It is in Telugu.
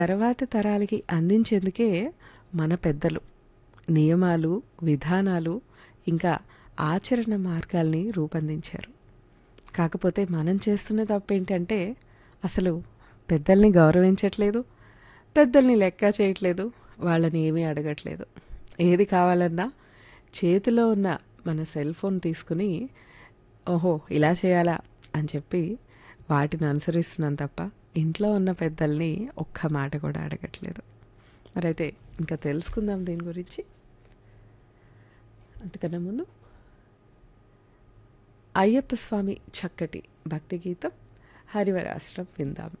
తర్వాతి తరాలకి అందించేందుకే మన పెద్దలు నియమాలు విధానాలు ఇంకా ఆచరణ మార్గాల్ని రూపొందించారు కాకపోతే మనం చేస్తున్న తప్పు ఏంటంటే అసలు పెద్దల్ని గౌరవించట్లేదు పెద్దల్ని లెక్క చేయట్లేదు వాళ్ళని ఏమీ అడగట్లేదు ఏది కావాలన్నా చేతిలో ఉన్న మన సెల్ ఫోన్ తీసుకుని ఓహో ఇలా చేయాలా అని చెప్పి వాటిని అనుసరిస్తున్నాం తప్ప ఇంట్లో ఉన్న పెద్దల్ని ఒక్క మాట కూడా అడగట్లేదు మరైతే ఇంకా తెలుసుకుందాం దీని గురించి అంతకన్నా ముందు అయ్యప్ప స్వామి చక్కటి భక్తి గీతం హరివరాశ్రం విందాం